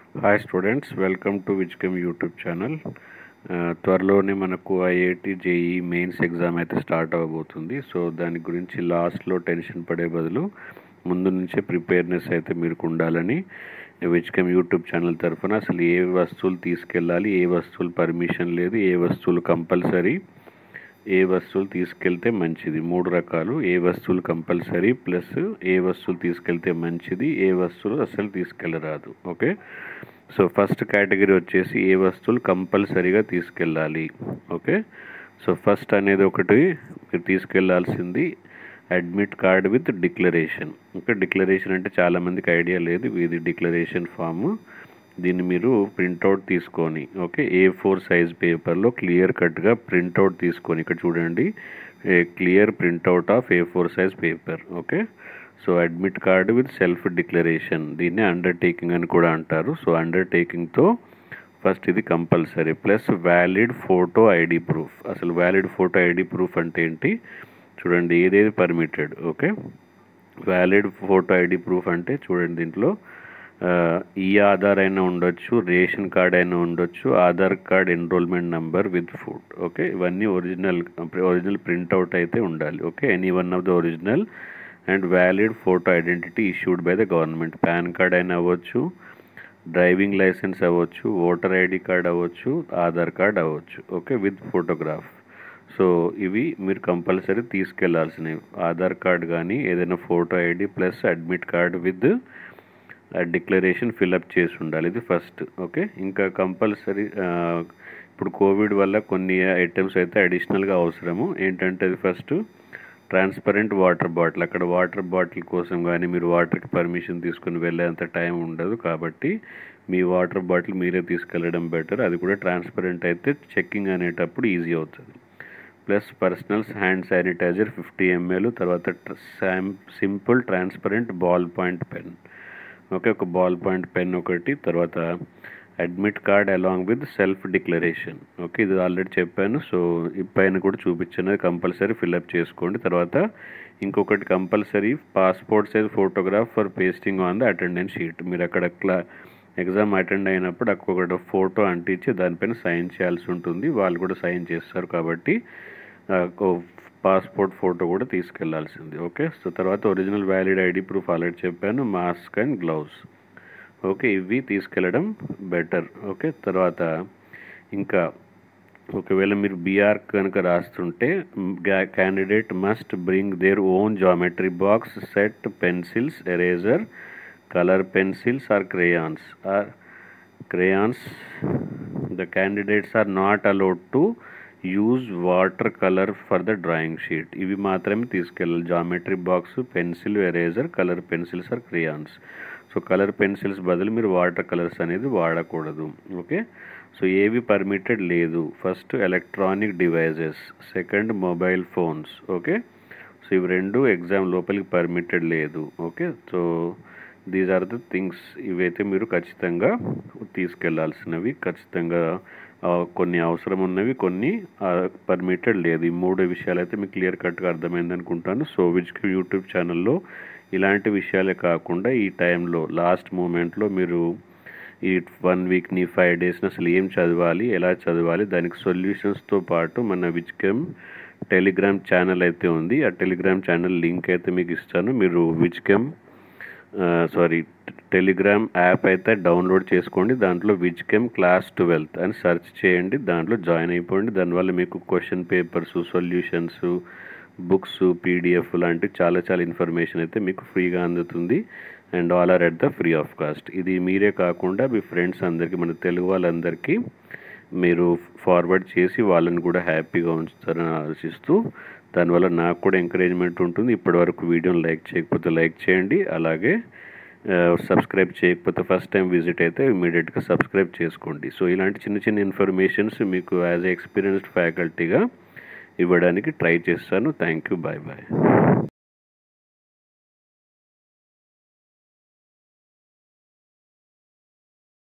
hi students welcome to Vizcom YouTube channel త్వరలోనే మనకు IIT JEE mains exam అయితే start అవ్వబోతుంది సో దాని గురించి లాస్ట్లో టెన్షన్ పడే బదులు ముందు నుంచే ప్రిపేర్నెస్ అయితే మీకు ఉండాలని విజ్కమ్ యూట్యూబ్ ఛానల్ తరఫున అసలు ఏ వస్తువులు తీసుకెళ్ళాలి ఏ వస్తువులు పర్మిషన్ లేదు ఏ వస్తువులు కంపల్సరీ ఏ వస్తువులు తీసుకెళ్తే మంచిది మూడు రకాలు ఏ వస్తువులు కంపల్సరీ ప్లస్ ఏ వస్తువులు తీసుకెళ్తే మంచిది ఏ వస్తువులు అసలు తీసుకెళ్ళరాదు ఓకే సో ఫస్ట్ కేటగిరీ వచ్చేసి ఏ వస్తువులు కంపల్సరీగా తీసుకెళ్ళాలి ఓకే సో ఫస్ట్ అనేది ఒకటి మీరు తీసుకెళ్లాల్సింది admit card with declaration okay declaration అంటే చాలామందికి ఐడియా లేదు ఇది డిక్లరేషన్ ఫాము దీన్ని మీరు ప్రింట్అవుట్ తీసుకొని ఓకే ఏ ఫోర్ సైజ్ పేపర్లో క్లియర్ కట్గా ప్రింట్అవుట్ తీసుకొని ఇక్కడ చూడండి A clear printout of A four size paper okay so admit card with self declaration దీన్ని అండర్టేకింగ్ అని కూడా అంటారు సో అండర్టేకింగ్తో ఫస్ట్ ఇది compulsory plus valid photo ID proof అసలు వ్యాలిడ్ ఫోటో ఐడి ప్రూఫ్ అంటే ఏంటి చూడండి ఏదేది permitted okay valid photo ID proof అంటే చూడండి దీంట్లో ఈ ఆధార్ అయినా ఉండొచ్చు రేషన్ కార్డ్ అయినా ఉండొచ్చు Aadhaar card enrolment number with food okay ఇవన్నీ ఒరిజినల్ ఒరిజినల్ ప్రింట్అవుట్ అయితే ఉండాలి okay any one of the original and valid photo identity issued by the government PAN card అయినా అవ్వచ్చు డ్రైవింగ్ లైసెన్స్ అవ్వచ్చు ఓటర్ ఐడి కార్డ్ అవ్వచ్చు Aadhaar card అవ్వచ్చు okay with photograph so ఇవి మీరు కంపల్సరీ తీసుకెళ్లాల్సినవి ఆధార్ కార్డ్ కానీ ఏదైనా photo ID plus admit card with declaration fill up చేసి ఉండాలి ఇది ఫస్ట్ ఓకే ఇంకా కంపల్సరీ ఇప్పుడు కోవిడ్ వల్ల కొన్ని ఐటమ్స్ అయితే అడిషనల్గా అవసరము ఏంటంటే అది ఫస్ట్ ట్రాన్స్పరెంట్ వాటర్ బాటిల్ అక్కడ వాటర్ బాటిల్ కోసం కానీ మీరు వాటర్కి పర్మిషన్ తీసుకుని వెళ్ళేంత టైం ఉండదు కాబట్టి మీ వాటర్ బాటిల్ మీరే తీసుకెళ్ళడం బెటర్ అది కూడా ట్రాన్స్పరెంట్ అయితే చెక్కింగ్ అనేటప్పుడు ఈజీ అవుతుంది plus personal hand sanitiser fifty ML తర్వాత simple transparent ballpoint pen okay ఒక బాల్ పాయింట్ పెన్ ఒకటి తర్వాత admit card along with self declaration okay ఇది ఆల్రెడీ చెప్పాను సో ఈ పైన కూడా చూపించినది కంపల్సరీ ఫిల్అప్ చేసుకోండి తర్వాత ఇంకొకటి compulsory passport size photograph for pasting on the attendance sheet మీరు అక్కడ క్లా ఎగ్జామ్ అటెండ్ అయినప్పుడు అక్కడ ఫోటో అంటించి దానిపైన సైన్ చేయాల్సి ఉంటుంది వాళ్ళు కూడా సైన్ చేస్తారు కాబట్టి పాస్పోర్ట్ ఫోటో కూడా తీసుకెళ్లాల్సింది ఓకే సో తర్వాత original valid ID proof already చెప్పాను మాస్క్ అండ్ గ్లౌస్ ఓకే ఇవి తీసుకెళ్ళడం బెటర్ ఓకే తర్వాత ఇంకా ఒకవేళ మీరు బీఆర్ కనుక రాస్తుంటే candidate must bring their own geometry box set pencils eraser colour pencils or crayons or crayons the candidates are not allowed to use water colour for the drawing sheet ఇవి మాత్రమే తీసుకెళ్ళాలి geometry box pencil eraser colour pencils or crayons so colour pencils బదులు మీరు water colours అనేది వాడకూడదు okay so ఏవి permitted లేదు first electronic devices second mobile phones okay so ఇవి రెండు ఎగ్జామ్ లోపలికి పర్మిటెడ్ లేదు okay so these are the things ఇవైతే మీరు ఖచ్చితంగా తీసుకెళ్లాల్సినవి ఖచ్చితంగా కొన్ని అవసరం ఉన్నవి కొన్ని పర్మిటెడ్ లేదు ఈ మూడు విషయాలు అయితే మీకు క్లియర్ కట్గా అర్థమైంది అనుకుంటాను సో విచ్ యూట్యూబ్ ఛానల్లో ఇలాంటి విషయాలే కాకుండా ఈ టైంలో లాస్ట్ మూమెంట్లో మీరు ఈ వన్ వీక్ని ఫైవ్ డేస్ని అసలు ఏం చదవాలి ఎలా చదవాలి దానికి సొల్యూషన్స్తో పాటు మన విచ్కెమ్ టెలిగ్రామ్ ఛానల్ అయితే ఉంది ఆ టెలిగ్రామ్ ఛానల్ లింక్ అయితే మీకు ఇస్తాను మీరు విచ్కెమ్ సారీ టెలిగ్రామ్ యాప్ అయితే డౌన్లోడ్ చేసుకోండి దాంట్లో విజ్కెమ్ క్లాస్ ట్వెల్త్ అని సెర్చ్ చేయండి దాంట్లో జాయిన్ అయిపోండి దానివల్ల మీకు question papers solutions books PDF లాంటి చాలా చాలా ఇన్ఫర్మేషన్ అయితే మీకు ఫ్రీగా అందుతుంది and all are at the free of cost ఇది మీరే కాకుండా మీ ఫ్రెండ్స్ అందరికీ మన తెలుగు వాళ్ళందరికీ మీరు ఫార్వర్డ్ చేసి వాళ్ళని కూడా హ్యాపీగా ఉంచుతారని ఆలోచిస్తూ దానివల్ల నాకు కూడా ఎంకరేజ్మెంట్ ఉంటుంది ఇప్పటివరకు వీడియోని లైక్ చేయకపోతే లైక్ చేయండి అలాగే సబ్స్క్రైబ్ చేయకపోతే ఫస్ట్ టైం విజిట్ అయితే ఇమీడియట్గా సబ్స్క్రైబ్ చేసుకోండి సో ఇలాంటి చిన్న చిన్న ఇన్ఫర్మేషన్స్ మీకు యాజ్ ఎ ఎక్స్పీరియన్స్డ్ ఫ్యాకల్టీగా ఇవ్వడానికి ట్రై చేస్తాను థ్యాంక్ యూ బాయ్ బాయ్